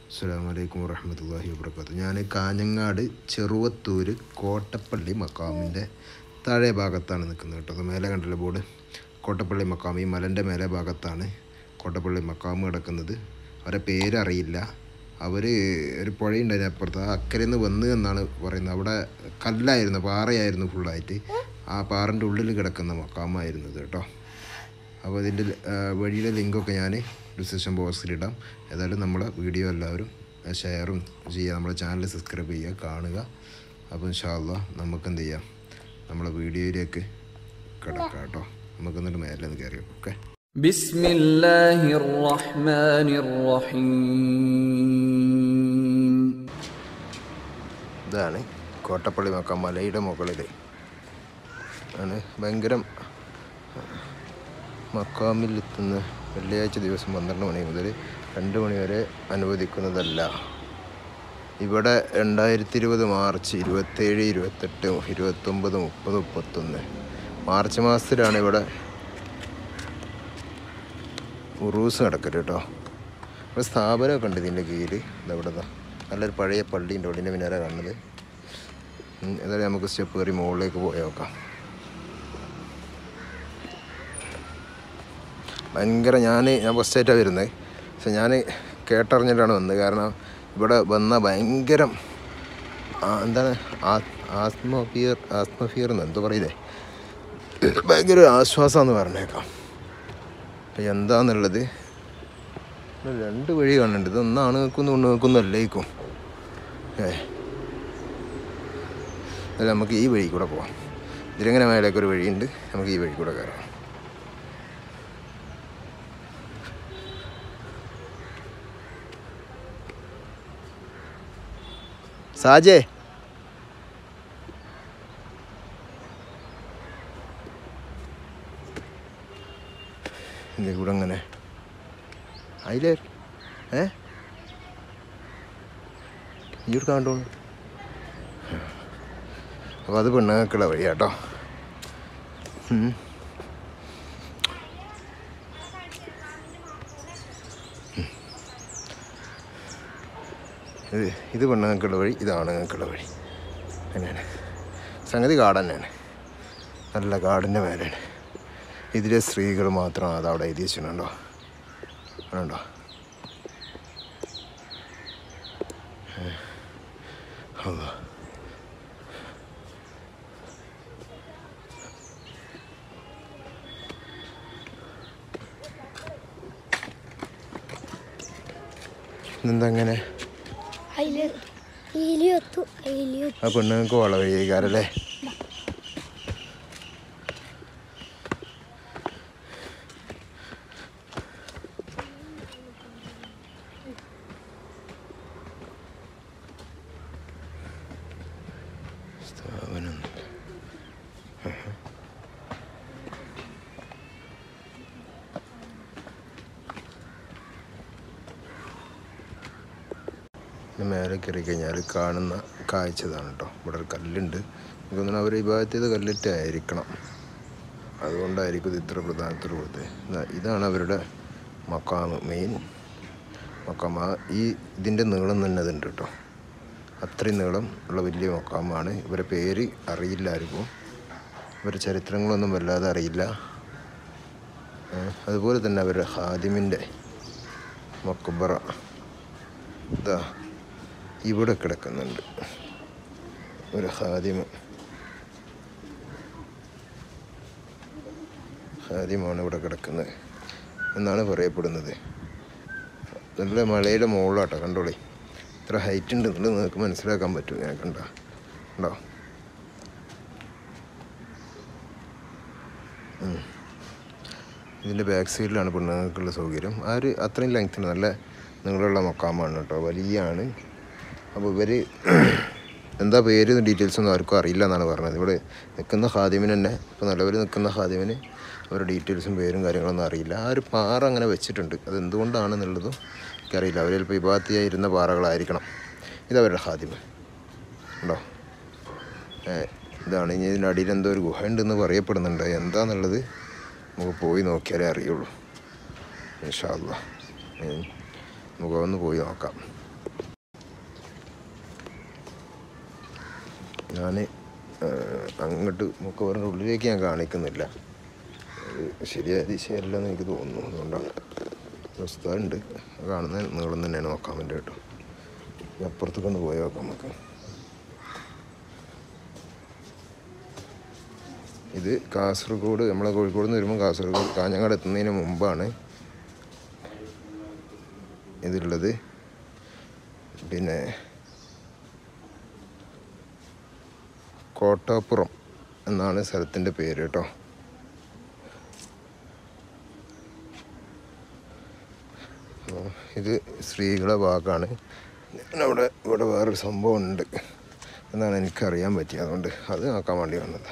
അസ്സാം വലൈക്കും വറഹമത്തല്ലാഹി വാബർക്കാത്തു ഞാൻ കാഞ്ഞങ്ങാട് ചെറുവത്തൂർ കോട്ടപ്പള്ളി മക്കാമിൻ്റെ താഴെ ഭാഗത്താണ് നിൽക്കുന്നത് കേട്ടോ അത് മേലെ കണ്ടല്ലോ ബോർഡ് കോട്ടപ്പള്ളി മക്കാം ഈ മലൻ്റെ മേലെ ഭാഗത്താണ് കോട്ടപ്പള്ളി മക്കാം കിടക്കുന്നത് അവരെ പേരറിയില്ല അവർ ഒരു പുഴയുണ്ടായിരുന്നു അപ്പുറത്ത് ആ അക്കരയിൽ നിന്ന് വന്ന് എന്നാണ് പറയുന്നത് അവിടെ കല്ലായിരുന്നു പാറയായിരുന്നു ഫുള്ളായിട്ട് ആ പാറൻ്റെ ഉള്ളിൽ കിടക്കുന്ന മക്കാമായിരുന്നു ഇത് കേട്ടോ അപ്പോൾ ഇതിൻ്റെ വഴിയുടെ ലിങ്കൊക്കെ ഞാൻ ഡിസ്ക്രിപ്ഷൻ ബോക്സിലിടാം ഏതായാലും നമ്മളെ വീഡിയോ എല്ലാവരും ഷെയറും ചെയ്യുക നമ്മുടെ ചാനൽ സബ്സ്ക്രൈബ് ചെയ്യുക കാണുക അപ്പോൾ ഇൻഷാല്ല നമുക്ക് എന്ത് ചെയ്യാം നമ്മളെ വീഡിയോയിലേക്ക് കിടക്കാം കേട്ടോ നമുക്ക് എന്നിട്ട് മേലെ ഒന്ന് കയറി ഓക്കെ بسم الله الرحمن الرحيم ഇതാണ് കോട്ടപ്പള്ളി മക്കാം മലയുടെ മുകളിൽ ആണ് ഭയങ്കരം മക്കാമിൽ എത്തുന്ന വെള്ളിയാഴ്ച ദിവസം പന്ത്രണ്ട് മണി മുതൽ രണ്ട് മണി വരെ അനുവദിക്കുന്നതല്ല ഇവിടെ രണ്ടായിരത്തി ഇരുപത് മാർച്ച് ഇരുപത്തേഴ് ഇരുപത്തെട്ട് ഇരുപത്തൊമ്പത് മുപ്പത് മുപ്പത്തൊന്ന് മാർച്ച് മാസത്തിലാണ് ഇവിടെ ഉറൂസ് നടക്കരുത് കേട്ടോ ഇവിടെ സ്ഥാപനമൊക്കെ ഉണ്ട് ഇതിൻ്റെ കീഴിൽ ഇതവിടെ ദാ നല്ലൊരു പഴയ പള്ളിയുണ്ട് ഉള്ളിൻ്റെ പിന്നാലെ കാണുന്നത് ഉം, ഏതായാലും നമുക്ക് സ്റ്റെപ്പ് കയറി മുകളിലേക്ക് പോയി നോക്കാം ഭയങ്കര ഞാൻ ഞാൻ ഫസ്റ്റായിട്ടാണ് വരുന്നത് പക്ഷെ ഞാൻ കേട്ടറിഞ്ഞിട്ടാണ് വന്നത് കാരണം ഇവിടെ വന്ന ഭയങ്കരം ആ, എന്താണ് ആത്മഫിയർ ആത്മഫിയർ എന്ന് എന്തോ പറയില്ലേ ഭയങ്കര ഒരു ആശ്വാസമെന്ന് പറഞ്ഞേക്കാം അപ്പം എന്താന്നുള്ളത് ഇവിടെ രണ്ട് വഴി കാണുന്നുണ്ട് ഇതൊന്നാണ് നിൽക്കുന്നു ഒന്ന് നിൽക്കുന്നു അല്ലേക്കും ഏ അല്ല നമുക്ക് ഈ വഴി കൂടെ പോവാം ഇതിലെങ്ങനെ മേലേക്ക് ഒരു വഴിയുണ്ട് നമുക്ക് ഈ വഴി കൂടെ കയറാം സാജേ ഇതിൽ കൂടെ അങ്ങനെ അതിലേ ഏ ഈ ഒരു കണ്ടോളൂ അപ്പോൾ അത് പെണ്ണുങ്ങൾക്കുള്ള വഴിയാട്ടോ ഉം. ഉം. ഇത് ഇത് പെണ്ണുങ്ങൾക്കുള്ള വഴി ഇത് ആണുങ്ങൾക്കുള്ള വഴി അങ്ങനെയാണ് സംഗതി കാട് തന്നെയാണ് നല്ല കാടിൻ്റെ മേലെയാണ് ഇതിലെ സ്ത്രീകൾ മാത്രം അതവിടെ എഴുതി വെച്ചിട്ടുണ്ടോ ആണുണ്ടോ അള്ളാ ഇതെന്താ അങ്ങനെ അതില് ഈലിയൊത്തു ഈലിയൊത്തു ആ പെണ്ണുങ്ങൾക്ക് വള വഴിയേക്കാരല്ലേ സ്ഥാപനം പിന്നെ മേലെ കയറി കഴിഞ്ഞാൽ കാണുന്ന കാഴ്ച ഇതാണ് കേട്ടോ ഇവിടെ ഒരു കല്ലുണ്ട് എനിക്ക് തോന്നുന്നു അവർ വിഭാഗത്ത് ചെയ്ത കല്ലിട്ടായിരിക്കണം അതുകൊണ്ടായിരിക്കും ഇത് ഇത്ര പ്രധാനത്തോട് കൊടുത്തത് ഇതാ ഇതാണ് അവരുടെ മക്കാമ് മെയിൻ മക്കാമ ഈ ഇതിൻ്റെ നീളം തന്നെ അതുണ്ട് കേട്ടോ അത്രയും നീളം ഉള്ള വലിയ മക്കാമാണ് ഇവരെ പേര് അറിയില്ല ആർക്കും ഇവരുടെ ചരിത്രങ്ങളൊന്നും വല്ലാതെ അറിയില്ല ഏ, അതുപോലെ തന്നെ അവരുടെ ഹാദിമിൻ്റെ മക്കബറ ഇതാ ഇവിടെ കിടക്കുന്നുണ്ട് ഒരു ഹാദിമ ഹാദിമാണ് ഇവിടെ കിടക്കുന്നത് എന്നാണ് പറയപ്പെടുന്നത് നല്ല മലയുടെ മുകളിലാട്ടോ കണ്ടോളേ ഇത്ര ഹൈറ്റ് ഉണ്ട് എന്നുള്ളത് നിങ്ങൾക്ക് മനസ്സിലാക്കാൻ പറ്റും ഞാൻ കണ്ട ഉണ്ടോ ഉം. ഇതിൻ്റെ ബാക്ക് സൈഡിലാണ് പെണ്ണുങ്ങൾക്കുള്ള സൗകര്യം ആ ഒരു അത്രയും ലെങ്ത്തിന് നല്ല നീളമുള്ള മക്കാമാണ് കേട്ടോ വലിയാണ് അപ്പോൾ ഇവർ എന്താ പേര് ഡീറ്റെയിൽസ് ഒന്നും ആർക്കും അറിയില്ല എന്നാണ് പറഞ്ഞത് ഇവിടെ നിൽക്കുന്ന ഹാദിമിന് തന്നെ ഇപ്പോൾ നിലവിൽ നിൽക്കുന്ന ഹാദിമിന് അവരുടെ ഡീറ്റെയിൽസും പേരും കാര്യങ്ങളൊന്നും അറിയില്ല ആ ഒരു പാറ അങ്ങനെ വെച്ചിട്ടുണ്ട് അത് എന്തുകൊണ്ടാണെന്നുള്ളതും എനിക്കറിയില്ല അവർ ചിലപ്പോൾ ഇബാത്തിയായി ഇരുന്ന പാറകളായിരിക്കണം ഇതവരുടെ ഹാദിമ് ഉണ്ടോ ഏ, ഇതാണ് ഇനി ഇതിൻ്റെ അടിയിൽ എന്തോ ഒരു ഗുഹ ഉണ്ടെന്ന് പറയപ്പെടുന്നുണ്ട് എന്താന്നുള്ളത് നമുക്ക് പോയി നോക്കിയാലേ അറിയുള്ളൂ ഇൻഷാല്ല നമുക്ക് ഒന്ന് പോയി നോക്കാം ഞാൻ അങ്ങോട്ട് മുക്കവറിൻ്റെ ഉള്ളിലേക്ക് ഞാൻ കാണിക്കുന്നില്ല അത് ശരിയായ ദിശയല്ലെന്ന് എനിക്ക് തോന്നുന്നു അതുകൊണ്ടാണ് ഉണ്ട് കാണുന്ന നീളം തന്നെയാണ് നോക്കാൻ വേണ്ടി കേട്ടോ ഇനി അപ്പുറത്തേക്ക് ഒന്ന് പോയി നോക്കാം നമുക്ക് ഇത് കാസർഗോഡ് നമ്മളെ കോഴിക്കോട് നിന്ന് വരുമ്പോൾ കാസർഗോഡ് കാഞ്ഞങ്ങാട് എത്തുന്നതിന് മുമ്പാണ് ഇതുള്ളത് പിന്നെ കോട്ടാപ്പുറം എന്നാണ് സ്ഥലത്തിൻ്റെ പേര് കേട്ടോ അപ്പോൾ ഇത് സ്ത്രീകളെ ഭാഗമാണ് അവിടെ ഇവിടെ വേറൊരു സംഭവം ഉണ്ട് എന്നാണ് എനിക്കറിയാൻ പറ്റിയത് അതുകൊണ്ട് അത് നോക്കാൻ വേണ്ടി വന്നതാണ്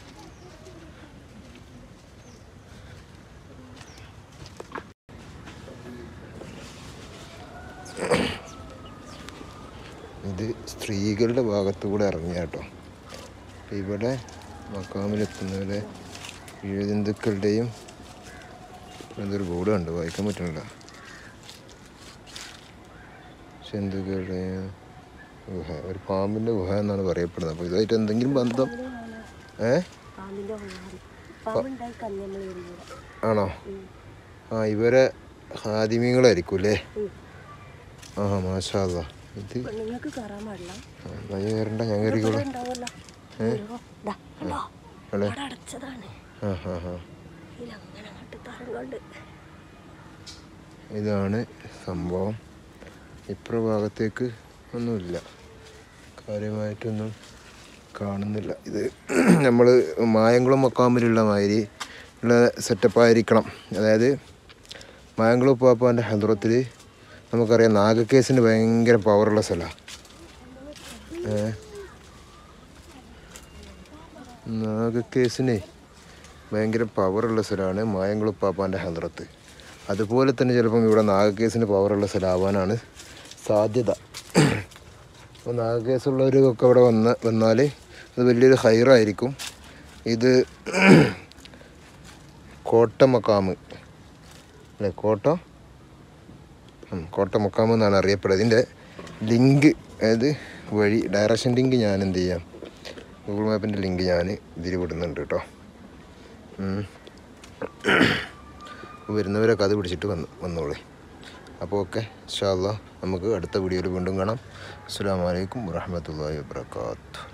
ഇത് സ്ത്രീകളുടെ ഭാഗത്തു കൂടെ ഇറങ്ങിയ കേട്ടോ അപ്പോൾ ഇവിടെ മക്കാമിലെത്തുന്നവരെ ഇഴജന്തുക്കളുടെയും എന്തൊരു ബോർഡ് കണ്ട് വായിക്കാൻ പറ്റുന്നില്ല ജന്തുക്കളുടെയും ഗുഹ ഒരു പാമ്പിൻ്റെ ഗുഹ എന്നാണ് പറയപ്പെടുന്നത് അപ്പോൾ ഇതായിട്ട് എന്തെങ്കിലും ബന്ധം ഏ പാമ്പിന്റെ ഉപകാരം പാമ്പുണ്ടായി കന്ന് നമ്മൾ വരുന്നത് ആണോ ആ ഇവരെ ഹാദിമ്യങ്ങളായിരിക്കും അല്ലേ ആ മാഷാ അല്ലാ. ഇത് പെണ്ണുങ്ങൾക്ക് കയറാൻ പാടില്ല ആ, എന്നാ ഞാൻ കയറണ്ട ഞാൻ കയറിക്കോളാം ഉണ്ടാവുമല്ലോ ദാ, കണ്ടോ? അല്ലേ അവിടെ അടച്ചതാണ് ആ ആ ആ ഇതിലങ്ങനെ അങ്ങോട്ട് തറങ്ങോണ്ട് ഇതാണ് സംഭവം ഇപ്പുറ ഭാഗത്തേക്ക് ഒന്നുമില്ല കാര്യമായിട്ടൊന്നും കാണുന്നില്ല ഇത് നമ്മൾ മായംകുളം മക്കാമ്പിലുള്ള മാതിരി ഉള്ള സെറ്റപ്പായിരിക്കണം അതായത് മായംകുളം പാപ്പാൻ്റെ ഹദ്രത്തിൽ നമുക്കറിയാം നാഗക്കേസിന് ഭയങ്കര പവറുള്ള സ്ഥലമാണ് നാഗക്കേസിന് ഭയങ്കര പവറുള്ള സ്ഥലമാണ് മായംകുളം പാപ്പാൻ്റെ ഹദ്രത്ത് അതുപോലെ തന്നെ ചിലപ്പം ഇവിടെ നാഗക്കേസിന് പവറുള്ള സ്ഥലമാവാനാണ് സാധ്യത അപ്പോൾ നാഗക്കേസുള്ളവർക്കൊക്കെ ഇവിടെ വന്ന വന്നാൽ അത് വലിയൊരു ഹൈറായിരിക്കും ഇത് കോട്ടമക്കാമ് അല്ലേ കോട്ട ഉം, കോട്ടമക്കാമ് എന്നാണ് അറിയപ്പെടുന്നത് ഇതിൻ്റെ ലിങ്ക് അതായത് വഴി ഡയറക്ഷൻ ലിങ്ക് ഞാൻ എന്ത് ചെയ്യാം ഗൂഗിൾ മാപ്പിൻ്റെ ലിങ്ക് ഞാൻ ഇതിൽ വിടുന്നുണ്ട് കേട്ടോ ഉം. വരുന്നവരൊക്കെ അത് പിടിച്ചിട്ട് വന്ന് വന്നോളേ അപ്പോൾ ഓക്കെ ഇൻഷാ അല്ലാ നമുക്ക് അടുത്ത വീഡിയോയിൽ വീണ്ടും കാണാം അസ്സാം വലൈക്കും വാഹമത്തല്ലാ വാബർക്കാത്തു